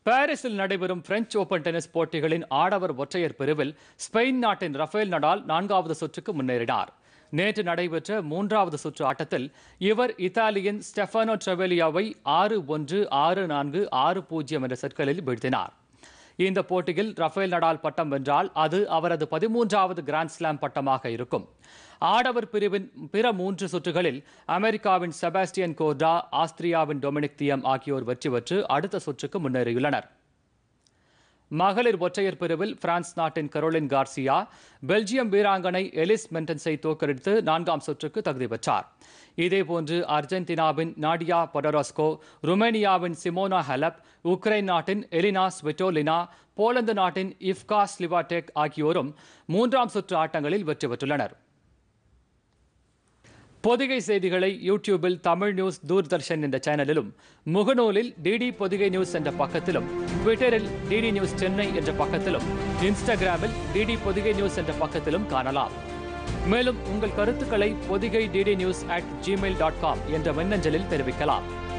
பாரிஸில் நடைபெறும் French open tennis போட்டிகளின் ஆடவர் ஒற்றையர் பிரிவில் ஸ்பெயின் நாட்டின் ரஃபேல் நடால் நான்காவது சுற்றுக்கு முன்னேறினார் நேற்று நடைபெற்ற மூன்றாவது சுற்று ஆட்டத்தில் இவர் இத்தாலியின் ஸ்டெஃபானோ ட்ரெவெலியாவை ஆறு ஒன்று ஆறு நான்கு ஆறு பூஜ்ஜியம் என்ற செட்களில் வீழ்த்தினார் இந்த போட்டியில் ரஃபேல் நடால் பட்டம் வென்றால் அது அவரது பதிமூன்றாவது கிராண்ட் ஸ்லாம் பட்டமாக இருக்கும் ஆடவர் பிரிவின் பிற மூன்று சுற்றுகளில் அமெரிக்காவின் செபாஸ்டியன் கோர்டா ஆஸ்திரியாவின் டொமினிக் தியம் ஆகியோர் வெற்றி பெற்று அடுத்த சுற்றுக்கு முன்னேறியுள்ளனர் மகளிர் ஒற்றையர் பிரிவில் பிரான்ஸ் நாட்டின் கரோலின் கார்சியா பெல்ஜியம் வீராங்கனை எலிஸ் மென்டன்ஸை தோற்கடித்து நான்காம் சுற்றுக்கு தகுதி பெற்றார் இதேபோன்று அர்ஜென்டினாவின் நாடியா பொடரோஸ்கோ ருமேனியாவின் சிமோனா ஹெலப் உக்ரைன் நாட்டின் எலினா ஸ்விட்டோலினா போலந்து நாட்டின் இஃப்கா ஸ்லிவாடெக் ஆகியோரும் மூன்றாம் சுற்று ஆட்டங்களில் வெற்றி பெற்றுள்ளனர் பொதிகை செய்திகளை யூடியூபில் தமிழ் நியூஸ் தூர்தர்ஷன் என்ற சேனலிலும் முகநூலில் டிடி பொதிகை நியூஸ் என்ற பக்கத்திலும் ட்விட்டரில் டிடி நியூஸ் சென்னை என்ற பக்கத்திலும் இன்ஸ்டாகிராமில் டிடி பொதிகை நியூஸ் என்ற பக்கத்திலும் காணலாம் மேலும் உங்கள் கருத்துக்களை Podhigai DD news at Gmail dot com என்ற மின்னஞ்சலில் தெரிவிக்கலாம்